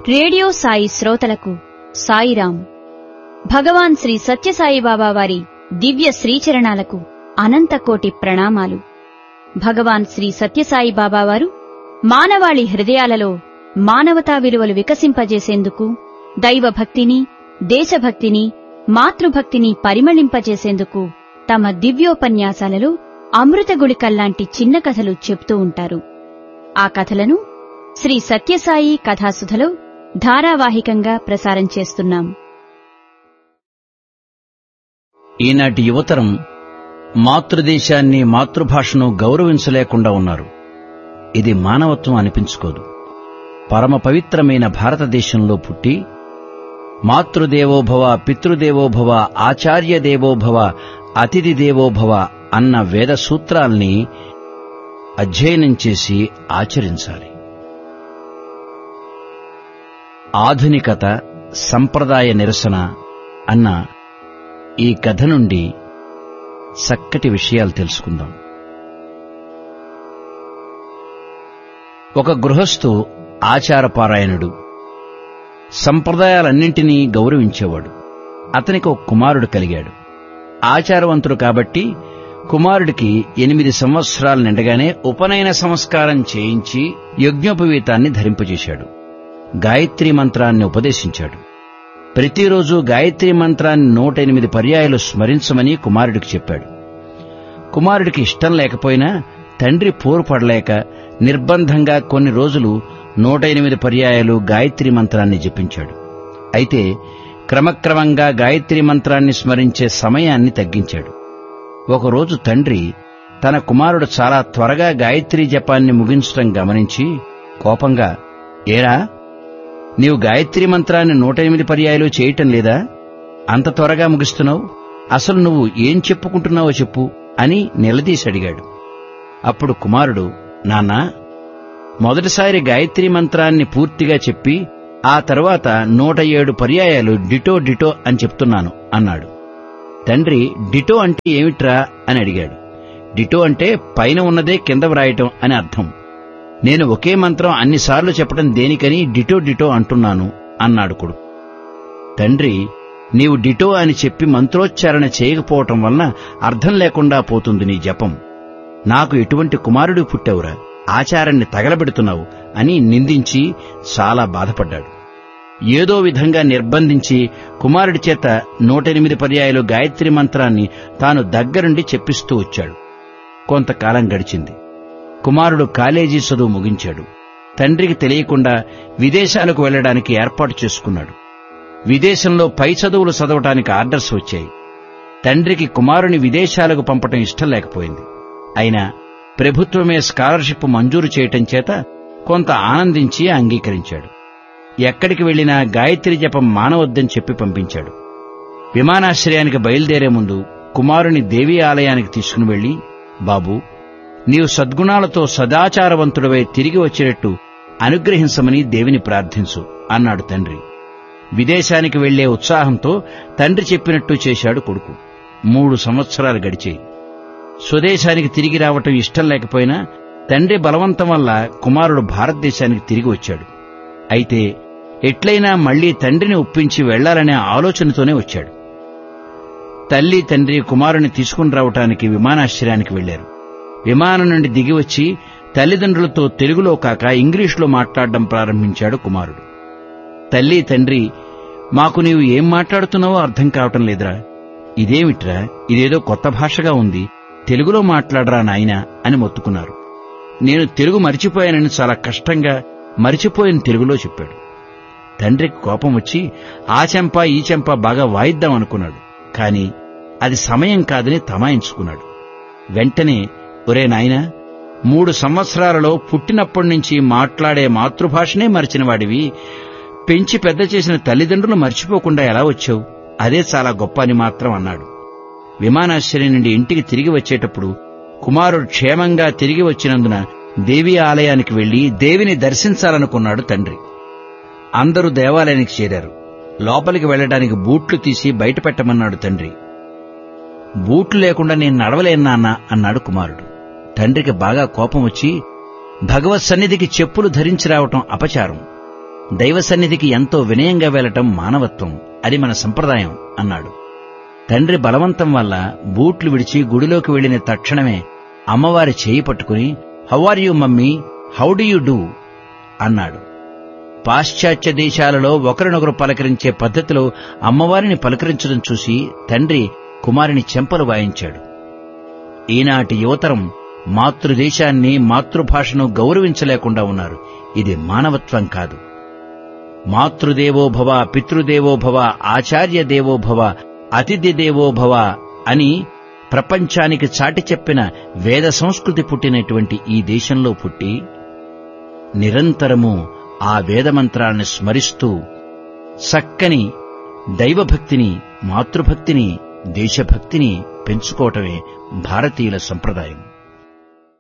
radio Sai శ్రోతలకు సాయిరాం భగవాన్ శ్రీ సత్యసాయిబాబా వారి దివ్య శ్రీచరణాలకు అనంతకోటి ప్రణామాలు భగవాన్ శ్రీ సత్యసాయి బాబా వారు మానవాళి హృదయాలలో మానవతా విలువలు వికసింపజేసేందుకు దైవభక్తిని దేశభక్తిని మాతృభక్తిని పరిమళింపజేసేందుకు తమ దివ్యోపన్యాసాలలో అమృత గుళికల్లాంటి చిన్న కథలు చెప్తూ ఉంటారు ఆ కథలను శ్రీ సత్యసాయి కథాసుధలో ధారావాహికంగా ప్రసారం చేస్తున్నాం ఈనాటి యువతరం మాతృదేశాన్ని మాతృభాషను గౌరవించలేకుండా ఉన్నారు ఇది మానవత్వం అనిపించుకోదు పరమ పవిత్రమైన భారతదేశంలో పుట్టి మాతృదేవోభవ పితృదేవోభవ ఆచార్య దేవోభవ అతిథి దేవోభవ అన్న వేద సూత్రాల్ని అధ్యయనం చేసి ఆచరించాలి ఆధునికత సంప్రదాయ నిరసన అన్న ఈ కథ నుండి చక్కటి విషయాలు తెలుసుకుందాం ఒక గృహస్థు ఆచారపారాయణుడు సంప్రదాయాలన్నింటినీ గౌరవించేవాడు అతనికి ఒక కుమారుడు కలిగాడు ఆచారవంతుడు కాబట్టి కుమారుడికి ఎనిమిది సంవత్సరాలు నిండగానే ఉపనయన సంస్కారం చేయించి యజ్ఞోపవీతాన్ని ధరింపజేశాడు గాయత్రీ మంత్రాన్ని ఉపదేశించాడు ప్రతిరోజు గాయత్రీ మంత్రాన్ని నూట ఎనిమిది పర్యాయాలు స్మరించమని కుమారుడికి చెప్పాడు కుమారుడికి ఇష్టం లేకపోయినా తండ్రి పోరు పడలేక నిర్బంధంగా కొన్ని రోజులు నూట ఎనిమిది పర్యాయాలు గాయత్రీ మంత్రాన్ని జపించాడు అయితే క్రమక్రమంగా గాయత్రీ మంత్రాన్ని స్మరించే సమయాన్ని తగ్గించాడు ఒకరోజు తండ్రి తన కుమారుడు చాలా త్వరగా గాయత్రీ జపాన్ని ముగించడం గమనించి కోపంగా ఏరా నీవు గాయత్రీ మంత్రాన్ని నూట ఎనిమిది పర్యాయాలు చేయటం లేదా అంత త్వరగా ముగిస్తున్నావు అసలు నువ్వు ఏం చెప్పుకుంటున్నావో చెప్పు అని నిలదీసి అడిగాడు అప్పుడు కుమారుడు నాన్నా మొదటిసారి గాయత్రీ మంత్రాన్ని పూర్తిగా చెప్పి ఆ తర్వాత నూట ఏడు పర్యాయాలు డిటో డిటో అని చెప్తున్నాను అన్నాడు తండ్రి డిటో అంటే ఏమిట్రా అని అడిగాడు డిటో అంటే పైన ఉన్నదే కింద వ్రాయటం అని అర్థం నేను ఒకే మంత్రం అన్నిసార్లు చెప్పడం దేనికని డిటో డిటో అంటున్నాను అన్నాడు కొడుకు తండ్రి నీవు డిటో అని చెప్పి మంత్రోచ్చారణ చేయకపోవటం వలన అర్థం లేకుండా పోతుంది నీ జపం నాకు ఎటువంటి కుమారుడు పుట్టావురా ఆచారాన్ని తగలబెడుతున్నావు అని నిందించి చాలా బాధపడ్డాడు ఏదో విధంగా నిర్బంధించి కుమారుడి చేత నూట ఎనిమిది పర్యాయాలు గాయత్రి మంత్రాన్ని తాను దగ్గరుండి చెప్పిస్తూ వచ్చాడు కొంతకాలం గడిచింది కుమారుడు కాలేజీ చదువు ముగించాడు తండ్రికి తెలియకుండా విదేశాలకు వెళ్లడానికి ఏర్పాటు చేసుకున్నాడు విదేశంలో పై చదువులు చదవటానికి ఆర్డర్స్ వచ్చాయి తండ్రికి కుమారుని విదేశాలకు పంపటం ఇష్టం లేకపోయింది అయినా ప్రభుత్వమే స్కాలర్షిప్ మంజూరు చేయటం చేత కొంత ఆనందించి అంగీకరించాడు ఎక్కడికి వెళ్లినా గాయత్రి జపం మానవద్దని చెప్పి పంపించాడు విమానాశ్రయానికి బయలుదేరే ముందు కుమారుని దేవీ ఆలయానికి తీసుకుని వెళ్లి బాబూ నీవు సద్గుణాలతో సదాచారవంతుడవై తిరిగి వచ్చేటట్టు అనుగ్రహించమని దేవిని ప్రార్థించు అన్నాడు తండ్రి విదేశానికి వెళ్లే ఉత్సాహంతో తండ్రి చెప్పినట్టు చేశాడు కొడుకు మూడు సంవత్సరాలు గడిచాయి స్వదేశానికి తిరిగి రావటం ఇష్టం లేకపోయినా తండ్రి బలవంతం వల్ల కుమారుడు భారతదేశానికి తిరిగి వచ్చాడు అయితే ఎట్లయినా మళ్లీ తండ్రిని ఒప్పించి వెళ్లాలనే ఆలోచనతోనే వచ్చాడు తల్లి తండ్రి కుమారుని తీసుకుని రావటానికి విమానాశ్రయానికి వెళ్లారు విమానం నుండి దిగి వచ్చి తల్లిదండ్రులతో తెలుగులో కాక ఇంగ్లీషులో మాట్లాడడం ప్రారంభించాడు కుమారుడు తల్లి తండ్రి మాకు నీవు ఏం మాట్లాడుతున్నావో అర్థం కావటం లేదురా ఇదేమిట్రా ఇదేదో కొత్త భాషగా ఉంది తెలుగులో మాట్లాడరా నాయనా అని మొత్తుకున్నారు నేను తెలుగు మరిచిపోయానని చాలా కష్టంగా మరిచిపోయిన తెలుగులో చెప్పాడు తండ్రికి కోపం వచ్చి ఆ చెంప ఈ చెంప బాగా వాయిద్దాం అనుకున్నాడు కాని అది సమయం కాదని తమాయించుకున్నాడు వెంటనే ఒరే నాయనా మూడు సంవత్సరాలలో పుట్టినప్పటి నుంచి మాట్లాడే మాతృభాషనే మరిచిన వాడివి పెంచి పెద్ద చేసిన తల్లిదండ్రులు మర్చిపోకుండా ఎలా వచ్చావు అదే చాలా గొప్ప అని మాత్రం అన్నాడు విమానాశ్రయం నుండి ఇంటికి తిరిగి వచ్చేటప్పుడు కుమారుడు క్షేమంగా తిరిగి వచ్చినందున దేవి ఆలయానికి వెళ్లి దేవిని దర్శించాలనుకున్నాడు తండ్రి అందరూ దేవాలయానికి చేరారు లోపలికి వెళ్లడానికి బూట్లు తీసి బయట పెట్టమన్నాడు తండ్రి బూట్లు లేకుండా నేను నడవలేను నాన్న అన్నాడు కుమారుడు తండ్రికి బాగా కోపం వచ్చి భగవత్ సన్నిధికి చెప్పులు ధరించి రావటం అపచారం దైవ సన్నిధికి ఎంతో వినయంగా వెళ్లటం మానవత్వం అది మన సంప్రదాయం అన్నాడు తండ్రి బలవంతం వల్ల బూట్లు విడిచి గుడిలోకి వెళ్లిన తక్షణమే అమ్మవారి చేయి పట్టుకుని how are you mummy how do you do అన్నాడు పాశ్చాత్య దేశాలలో ఒకరినొకరు పలకరించే పద్ధతిలో అమ్మవారిని పలకరించడం చూసి తండ్రి కుమారుని చెంపలు వాయించాడు ఈనాటి యువతరం మాతృదేశాన్ని మాతృభాషను గౌరవించలేకుండా ఉన్నారు ఇది మానవత్వం కాదు మాతృదేవోభవ పితృదేవోభవ ఆచార్య దేవోభవ అతిథి దేవోభవ అని ప్రపంచానికి చాటి చెప్పిన వేద సంస్కృతి పుట్టినటువంటి ఈ దేశంలో పుట్టి నిరంతరము ఆ వేదమంత్రాలను స్మరిస్తూ చక్కని దైవభక్తిని మాతృభక్తిని దేశభక్తిని పెంచుకోవటమే భారతీయుల సంప్రదాయం